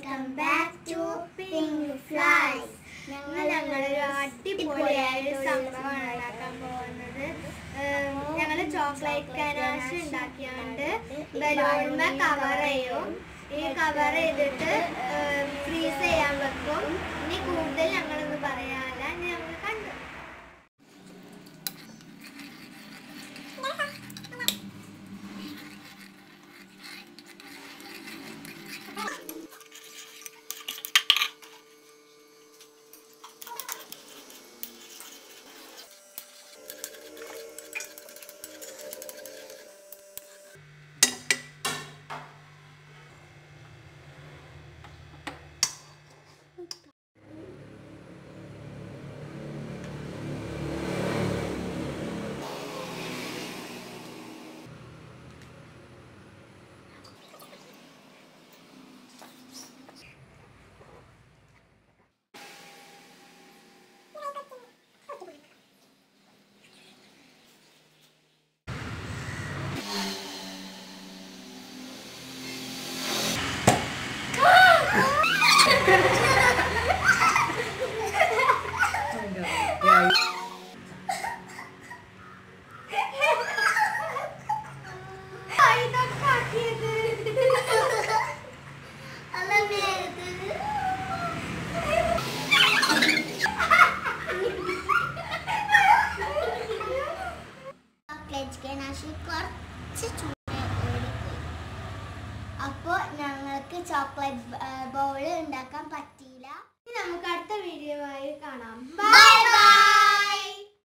welcome back to Pink Flies ഞങ്ങൾ ഞങ്ങളൊരു അടിപൊളിയായ ഒരു സംഭവമാണ് ഉണ്ടാക്കാൻ പോകുന്നത് ഞങ്ങൾ ചോക്ലേറ്റ് കനാശ് ഉണ്ടാക്കിയാണ്ട് ബലൂൺമ കവർ ചെയ്യും ഈ കവർ ചെയ്തിട്ട് ഫ്രീസ് ചെയ്യാൻ വെക്കും ഇനി കൂടുതൽ ഞങ്ങളൊന്നും പറയാനില്ല ഇനി നമുക്ക് കണ്ടു ഇതൊക്കെ ആക്കിയത് ചോക്ലേറ്റ് കനാശി കുറച്ച് ചൂട് ഓടിപ്പോയി അപ്പോൾ ഞങ്ങൾക്ക് ചോക്ലേറ്റ് ബൗൾ ഉണ്ടാക്കാൻ പറ്റിയില്ല ഇനി നമുക്ക് അടുത്ത വീഡിയോ ആയി കാണാം ബൈ ബൈ